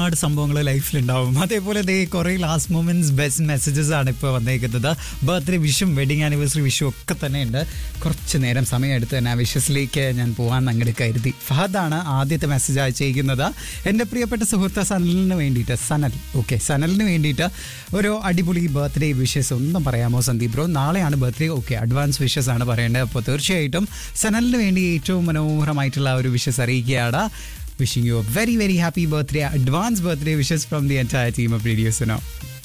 ഒരുപാട് സംഭവങ്ങൾ ലൈഫിലുണ്ടാവും അതേപോലെ ദേ കുറേ ലാസ്റ്റ് മൊമെന്റ്സ് ബെസ്റ്റ് മെസ്സേജസ് ആണ് ഇപ്പോൾ വന്നേക്കുന്നത് ബർത്ത്ഡേ വിഷും വെഡിങ് ആനിവേഴ്സറി വിഷും ഒക്കെ തന്നെ ഉണ്ട് കുറച്ച് നേരം സമയം എടുത്ത് തന്നെ ആ വിഷസിലേക്ക് ഞാൻ പോകാൻ അങ്ങോട്ട് കരുതി ഫഹദാണ് ആദ്യത്തെ മെസ്സേജ് അയച്ചിരിക്കുന്നത് എൻ്റെ പ്രിയപ്പെട്ട സുഹൃത്ത് സനലിന് വേണ്ടിയിട്ട് സനൽ ഓക്കെ സനലിന് വേണ്ടിയിട്ട് ഒരു അടിപൊളി ബർത്ത്ഡേ വിഷസ് ഒന്നും പറയാമോ സന്ദീപ് ബ്രോ നാളെയാണ് ബർത്ത്ഡേ ഓക്കെ അഡ്വാൻസ് വിഷസ് ആണ് പറയേണ്ടത് അപ്പോൾ തീർച്ചയായിട്ടും സനലിന് വേണ്ടി ഏറ്റവും മനോഹരമായിട്ടുള്ള ഒരു വിഷസ് അറിയിക്കുകയാണ് wishing you a very very happy birthday advance birthday wishes from the entire team of റേഡിയോസിനോ